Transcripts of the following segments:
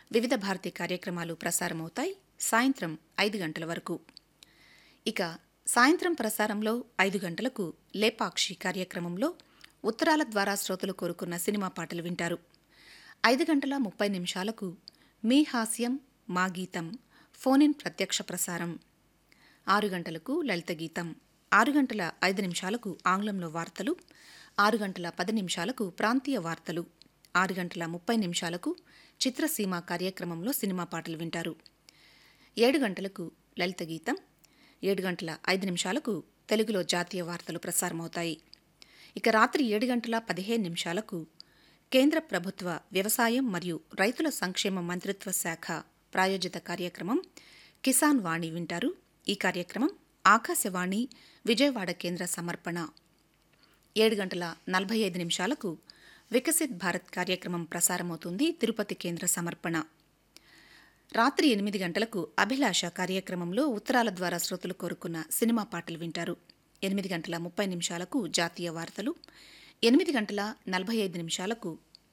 వివిధ భారతి కార్యక్రమాలు ప్రసారమవుతాయి సాయంత్రం ఐదు గంటల వరకు ఇక సాయంత్రం ప్రసారంలో ఐదు గంటలకు లేపాక్షి కార్యక్రమంలో ఉత్తరాల ద్వారా శ్రోతలు కోరుకున్న సినిమా పాటలు వింటారు ఐదు గంటల ముప్పై నిమిషాలకు మీ హాస్యం మా గీతం ఫోన్ ఇన్ ప్రత్యక్ష ప్రసారం ఆరు గంటలకు లలిత గీతం ఆరు గంటల ఐదు నిమిషాలకు ఆంగ్లంలో వార్తలు ఆరు గంటల పది నిమిషాలకు ప్రాంతీయ వార్తలు ఆరు గంటల ముప్పై నిమిషాలకు చిత్రసీమ కార్యక్రమంలో సినిమా పాటలు వింటారు ఏడు గంటలకు లలిత గీతం ఏడు గంటల ఐదు నిమిషాలకు తెలుగులో జాతీయ వార్తలు ప్రసారమవుతాయి ఇక రాత్రి ఏడు గంటల పదిహేను నిమిషాలకు కేంద్ర ప్రభుత్వ వ్యవసాయం మరియు రైతుల సంక్షేమ మంత్రిత్వ శాఖ ప్రాయోజిత కార్యక్రమం కిసాన్ వాణి వింటారు ఈ కార్యక్రమం ఆకాశవాణి విజయవాడ కేంద్ర సమర్పణ ఏడు గంటల నలభై ఐదు నిమిషాలకు వికసిత్ భారత్ కార్యక్రమం ప్రసారమవుతుంది తిరుపతి కేంద్ర సమర్పణ రాత్రి ఎనిమిది గంటలకు అభిలాష కార్యక్రమంలో ఉత్తరాల ద్వారా శ్రోతలు కోరుకున్న సినిమా పాటలు వింటారు ఎనిమిది గంటల ముప్పై నిమిషాలకు జాతీయ వార్తలు ఎనిమిది గంటల నలభై ఐదు నిమిషాలకు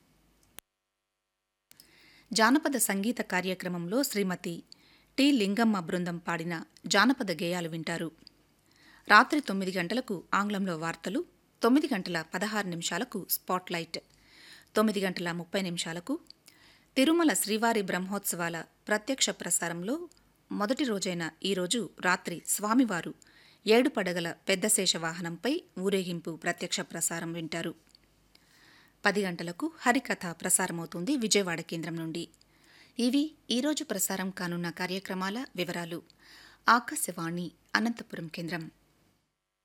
జానపద సంగీత కార్యక్రమంలో శ్రీమతి టి లింగమ్మ బృందం పాడిన జానపద గేయాలు వింటారు రాత్రి తొమ్మిది గంటలకు ఆంగ్లంలో వార్తలు తొమ్మిది గంటల పదహారు నిమిషాలకు స్పాట్లైట్ తొమ్మిది గంటల ముప్పై నిమిషాలకు తిరుమల శ్రీవారి బ్రహ్మోత్సవాల ప్రత్యక్ష ప్రసారంలో మొదటి రోజైన ఈరోజు రాత్రి స్వామివారు ఏడు పడగల పెద్ద శేష వాహనంపై ఊరేగింపు ప్రత్యక్ష ప్రసారం వింటారు పది గంటలకు హరికథ ప్రసారమవుతుంది విజయవాడ కేంద్రం నుండి ఇవి ఈరోజు ప్రసారం కానున్న కార్యక్రమాల వివరాలు ఆకాశవాణి అనంతపురం కేంద్రం